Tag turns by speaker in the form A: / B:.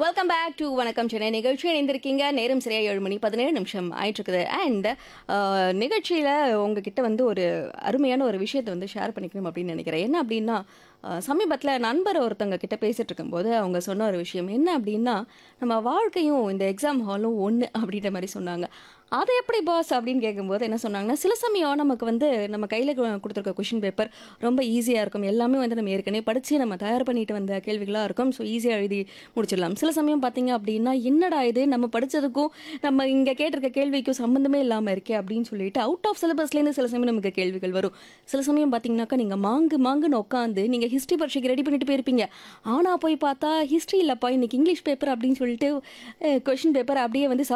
A: welcome back to வணக்கம் சென்னை நிகழ்ச்சி இணைந்திருக்கீங்க நேரம் சரியா ஏழு மணி பதினேழு நிமிஷம் ஆயிட்டு இருக்குது அண்ட் நிகழ்ச்சியில் உங்ககிட்ட வந்து ஒரு அருமையான ஒரு விஷயத்தை வந்து ஷேர் பண்ணிக்கணும் அப்படின்னு நினைக்கிறேன் என்ன அப்படின்னா சமீபத்தில் நண்பர் ஒருத்தவங்க கிட்ட பேசிட்டு இருக்கும்போது அவங்க சொன்ன ஒரு விஷயம் என்ன அப்படின்னா நம்ம வாழ்க்கையும் இந்த எக்ஸாம் ஹாலும் ஒன்று அப்படின்ற மாதிரி சொன்னாங்க அது எப்படி பாஸ் அப்படின்னு கேட்கும்போது என்ன சொன்னாங்கன்னா சில சமயம் நமக்கு வந்து நம்ம கையில் கொடுத்துருக்க கொஷின் பேப்பர் ரொம்ப ஈஸியாக இருக்கும் எல்லாமே வந்து நம்ம ஏற்கனவே படித்து நம்ம தயார் பண்ணிட்டு வந்த கேள்விகளாக இருக்கும் ஸோ ஈஸியாக எழுதி முடிச்சிடலாம் சில சமயம் பார்த்தீங்க அப்படின்னா என்னடா இது நம்ம படித்ததுக்கும் நம்ம இங்கே கேட்டிருக்க கேள்விக்கும் சம்மந்தமே இல்லாமல் இருக்கே அப்படின்னு சொல்லிட்டு அவுட் ஆஃப் சிலபஸ்லேருந்து சில சமயம் நமக்கு கேள்விகள் வரும் சில சமயம் பார்த்தீங்கன்னாக்கா நீங்கள் மாங்கு மாங்குன்னு உட்காந்து நீங்கள் ஹிஸ்ட்ரி பரீட்சைக்கு ரெடி பண்ணிட்டு போயிருப்பீங்க ஆனால் போய் பார்த்தா ஹிஸ்ட்ரி இல்லைப்பா இன்னைக்கு இங்கிலீஷ் பேப்பர் அப்படின்னு சொல்லிட்டு கொஷின் பேப்பர் அப்படியே வந்து